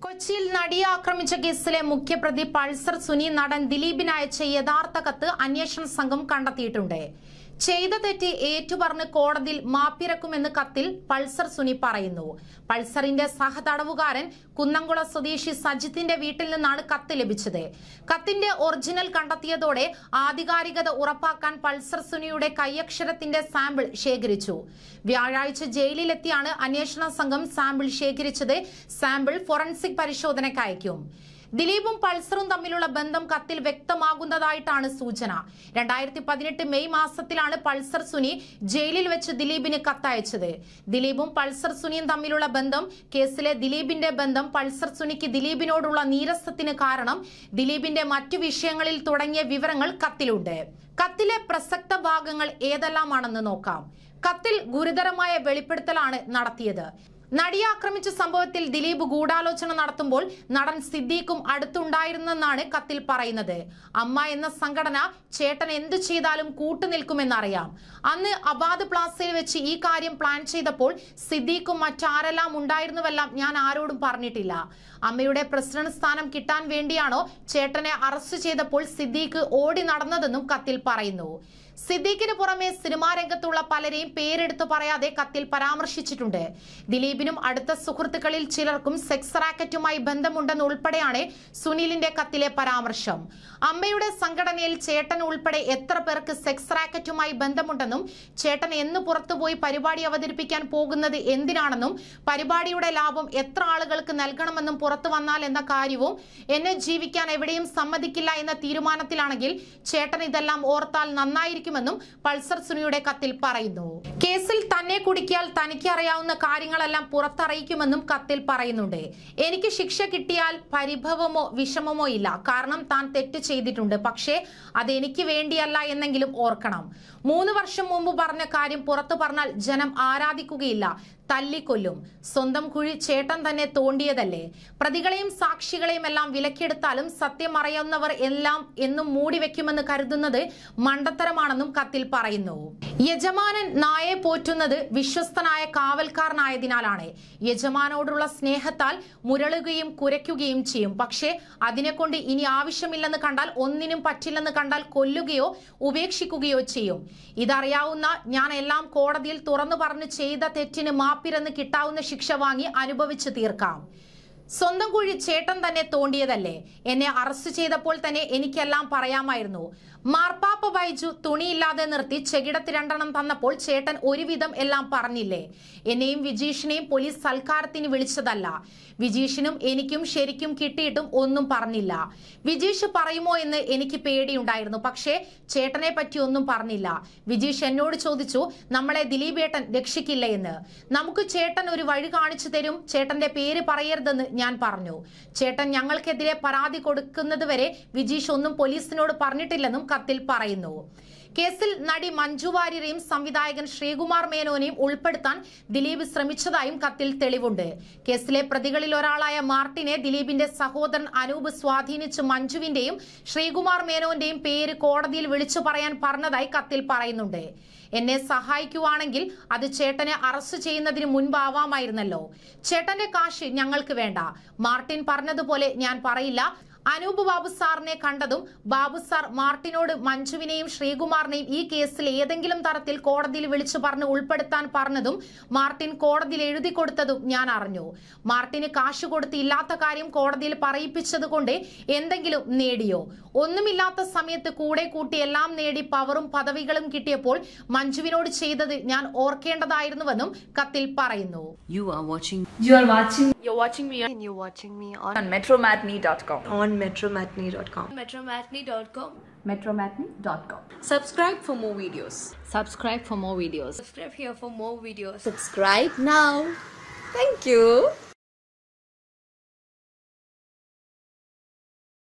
കൊച്ചിയിൽ നടിയെ ആക്രമിച്ച കേസിലെ മുഖ്യപ്രതി പൾസർ സുനി നടൻ ദിലീപിന് അയച്ച യഥാർത്ഥ കത്ത് അന്വേഷണ സംഘം കണ്ടെത്തിയിട്ടുണ്ട് ചെയ്ത തെറ്റ് ഏറ്റുപറഞ്ഞ് കോടതിയിൽ മാപ്പിരക്കുമെന്ന് കത്തിൽ പൾസർ സുനി പറയുന്നു പൾസറിന്റെ സഹതടവുകാരൻ കുന്നംകുളം സ്വദേശി സജിത്തിന്റെ വീട്ടിൽ നിന്നാണ് കത്ത് ലഭിച്ചത് കത്തിന്റെ ഒറിജിനൽ കണ്ടെത്തിയതോടെ ആധികാരികത ഉറപ്പാക്കാൻ പൾസർ സുനിയുടെ കൈയക്ഷരത്തിന്റെ സാമ്പിൾ ശേഖരിച്ചു വ്യാഴാഴ്ച ജയിലിലെത്തിയാണ് അന്വേഷണ സംഘം സാമ്പിൾ ശേഖരിച്ചത് സാമ്പിൾ ഫോറൻസിക് പരിശോധനയ്ക്ക് അയക്കും ദിലീപും പൾസറും തമ്മിലുള്ള ബന്ധം കത്തിൽ വ്യക്തമാകുന്നതായിട്ടാണ് സൂചന രണ്ടായിരത്തി പതിനെട്ട് മെയ് മാസത്തിലാണ് പൾസർ സുനി ജയിലിൽ വെച്ച് ദിലീപിന് കത്തയച്ചത് ദിലീപും പൾസർ സുനിയും തമ്മിലുള്ള ബന്ധം കേസിലെ ദിലീപിന്റെ ബന്ധം പൾസർ സുനിക്ക് ദിലീപിനോടുള്ള നീരസത്തിന് കാരണം ദിലീപിന്റെ മറ്റു വിഷയങ്ങളിൽ തുടങ്ങിയ വിവരങ്ങൾ കത്തിലുണ്ട് കത്തിലെ പ്രസക്ത ഭാഗങ്ങൾ ഏതെല്ലാമാണെന്ന് നോക്കാം കത്തിൽ ഗുരുതരമായ വെളിപ്പെടുത്തലാണ് നടത്തിയത് നടിയെ ആക്രമിച്ച സംഭവത്തിൽ ദിലീപ് ഗൂഢാലോചന നടത്തുമ്പോൾ നടൻ സിദ്ദീഖും അടുത്തുണ്ടായിരുന്നെന്നാണ് കത്തിൽ പറയുന്നത് അമ്മ എന്ന സംഘടന ചേട്ടൻ എന്തു ചെയ്താലും കൂട്ടുനിൽക്കുമെന്നറിയാം അന്ന് അബാദ് പ്ലാസയിൽ വെച്ച് ഈ കാര്യം പ്ലാൻ ചെയ്തപ്പോൾ സിദ്ദീഖും മറ്റാരെല്ലാം ഉണ്ടായിരുന്നുവെല്ലാം ഞാൻ ആരോടും പറഞ്ഞിട്ടില്ല അമ്മയുടെ പ്രസിഡന്റ് സ്ഥാനം കിട്ടാൻ വേണ്ടിയാണോ ചേട്ടനെ അറസ്റ്റ് ചെയ്തപ്പോൾ സിദ്ദീഖ് ഓടി നടന്നതെന്നും കത്തിൽ പറയുന്നു സിദ്ദീഖിന് പുറമെ സിനിമാ രംഗത്തുള്ള പലരെയും പേരെടുത്തു പറയാതെ കത്തിൽ പരാമർശിച്ചിട്ടുണ്ട് ദിലീപിനും അടുത്ത സുഹൃത്തുക്കളിൽ ചിലർക്കും സെക്സ് റാക്കറ്റുമായി ബന്ധമുണ്ടെന്ന് ഉൾപ്പെടെയാണ് സുനിലിന്റെ കത്തിലെ പരാമർശം അമ്മയുടെ സംഘടനയിൽ ചേട്ടൻ ഉൾപ്പെടെ എത്ര പേർക്ക് സെക്സ് റാക്കറ്റുമായി ബന്ധമുണ്ടെന്നും ചേട്ടൻ എന്ന് പുറത്തുപോയി പരിപാടി അവതരിപ്പിക്കാൻ പോകുന്നത് എന്തിനാണെന്നും പരിപാടിയുടെ ലാഭം എത്ര ആളുകൾക്ക് നൽകണമെന്നും പുറത്തു വന്നാൽ എന്ന കാര്യവും എന്നെ ജീവിക്കാൻ എവിടെയും സമ്മതിക്കില്ല എന്ന തീരുമാനത്തിലാണെങ്കിൽ ചേട്ടൻ ഇതെല്ലാം ഓർത്താൽ നന്നായിരിക്കുമെന്നും പൾസർ സുനിയുടെ കത്തിൽ പറയുന്നു കേസിൽ തന്നെ കുടുക്കിയാൽ തനിക്ക് അറിയാവുന്ന കാര്യങ്ങളെല്ലാം പുറത്തറിയിക്കുമെന്നും കത്തിൽ പറയുന്നുണ്ട് എനിക്ക് ശിക്ഷ കിട്ടിയാൽ പരിഭവമോ വിഷമമോ ഇല്ല കാരണം താൻ തെറ്റ് ചെയ്തിട്ടുണ്ട് പക്ഷേ അത് എനിക്ക് വേണ്ടിയല്ല എന്നെങ്കിലും ഓർക്കണം മൂന്ന് വർഷം മുമ്പ് പറഞ്ഞ കാര്യം പുറത്തു പറഞ്ഞാൽ ജനം ആരാധിക്കുകയില്ല തല്ലിക്കൊല്ലും സ്വന്തം കുഴി ചേട്ടൻ തന്നെ തോണ്ടിയതല്ലേ പ്രതികളെയും സാക്ഷികളെയും എല്ലാം വിലക്കെടുത്താലും സത്യം അറിയാവുന്നവർ എല്ലാം എന്നും മൂടി വെക്കുമെന്ന് കരുതുന്നത് മണ്ടത്തരമാണെന്നും കത്തിൽ പറയുന്നു യജമാനൻ നായെ പോറ്റുന്നത് വിശ്വസ്തനായ കാവൽക്കാരനായതിനാലാണ് യജമാനോടുള്ള സ്നേഹത്താൽ മുരളുകയും കുരയ്ക്കുകയും ചെയ്യും പക്ഷേ അതിനെക്കൊണ്ട് ഇനി ആവശ്യമില്ലെന്ന് കണ്ടാൽ ഒന്നിനും പറ്റില്ലെന്ന് കണ്ടാൽ കൊല്ലുകയോ ഉപേക്ഷിക്കുകയോ ചെയ്യും ഇതറിയാവുന്ന ഞാൻ എല്ലാം കോടതിയിൽ തുറന്നു പറഞ്ഞ് ചെയ്ത തെറ്റിന് മാപ്പിരന്ന് കിട്ടാവുന്ന ശിക്ഷ വാങ്ങി അനുഭവിച്ചു തീർക്കാം സ്വന്തം കുഴി ചേട്ടൻ തന്നെ തോണ്ടിയതല്ലേ എന്നെ അറസ്റ്റ് ചെയ്തപ്പോൾ തന്നെ എനിക്കെല്ലാം പറയാമായിരുന്നു മാർപ്പാപ്പ ബൈജു തുണിയില്ലാതെ നിർത്തി ചെകിടത്ത് രണ്ടെണ്ണം തന്നപ്പോൾ ചേട്ടൻ ഒരുവിധം എല്ലാം പറഞ്ഞില്ലേ എന്നെയും വിജീഷിനെയും പോലീസ് സൽക്കാരത്തിന് വിളിച്ചതല്ല വിജീഷിനും എനിക്കും ശരിക്കും കിട്ടിയിട്ടും ഒന്നും പറഞ്ഞില്ല വിജീഷ് പറയുമോ എന്ന് എനിക്ക് പേടിയുണ്ടായിരുന്നു പക്ഷേ ചേട്ടനെ പറ്റി ഒന്നും പറഞ്ഞില്ല വിജീഷ് എന്നോട് ചോദിച്ചു നമ്മളെ ദിലീപേട്ടൻ രക്ഷിക്കില്ല എന്ന് നമുക്ക് ചേട്ടൻ ഒരു വഴി കാണിച്ചു തരും ചേട്ടന്റെ പേര് പറയരുതെന്ന് ഞാൻ പറഞ്ഞു ചേട്ടൻ ഞങ്ങൾക്കെതിരെ പരാതി കൊടുക്കുന്നതുവരെ വിജീഷ് ഒന്നും പോലീസിനോട് പറഞ്ഞിട്ടില്ലെന്നും കത്തിൽ പറയുന്നു കേസിൽ നടി മഞ്ജു വാര്യരെയും സംവിധായകൻ ശ്രീകുമാർ മേനോനെയും ഉൾപ്പെടുത്താൻ ദിലീപ് ശ്രമിച്ചതായും കത്തിൽ തെളിവുണ്ട് കേസിലെ പ്രതികളിൽ ഒരാളായ മാർട്ടിനെ ദിലീപിന്റെ സഹോദരൻ അനൂപ് സ്വാധീനിച്ച് മഞ്ജുവിന്റെയും ശ്രീകുമാർ മേനോന്റെയും പേര് കോടതിയിൽ വിളിച്ചു പറയാൻ പറഞ്ഞതായി കത്തിൽ പറയുന്നുണ്ട് എന്നെ സഹായിക്കുവാണെങ്കിൽ അത് ചേട്ടനെ അറസ്റ്റ് ചെയ്യുന്നതിന് മുൻപാവാമായിരുന്നല്ലോ ചേട്ടന്റെ കാശ് ഞങ്ങൾക്ക് വേണ്ട മാർട്ടിൻ പറഞ്ഞതുപോലെ ഞാൻ പറയില്ല അനൂപ് ബാബു സാറിനെ കണ്ടതും ബാബു സാർ മാർട്ടിനോട് മഞ്ജുവിനെയും ശ്രീകുമാറിനെയും ഈ കേസിൽ ഏതെങ്കിലും തരത്തിൽ കോടതിയിൽ വിളിച്ചു പറഞ്ഞ് ഉൾപ്പെടുത്താൻ പറഞ്ഞതും മാർട്ടിൻ കോടതിയിൽ എഴുതി കൊടുത്തതും ഞാൻ അറിഞ്ഞു മാർട്ടിന് കാശ് കൊടുത്ത് ഇല്ലാത്ത കാര്യം കോടതിയിൽ പറയിപ്പിച്ചത് കൊണ്ട് എന്തെങ്കിലും നേടിയോ ഒന്നുമില്ലാത്ത സമയത്ത് കൂടെ കൂട്ടി എല്ലാം നേടി പവറും പദവികളും കിട്ടിയപ്പോൾ മഞ്ജുവിനോട് ചെയ്തത് ഞാൻ ഓർക്കേണ്ടതായിരുന്നുവെന്നും കത്തിൽ പറയുന്നു You are watching You are watching You're watching me on, and you're watching me on, on metromatney.com. on metromatney.com. metromatney.com. Metromatney.com. Subscribe for more videos. subscribe for more videos. Subscribe here for more videos. Subscribe now. Thank you.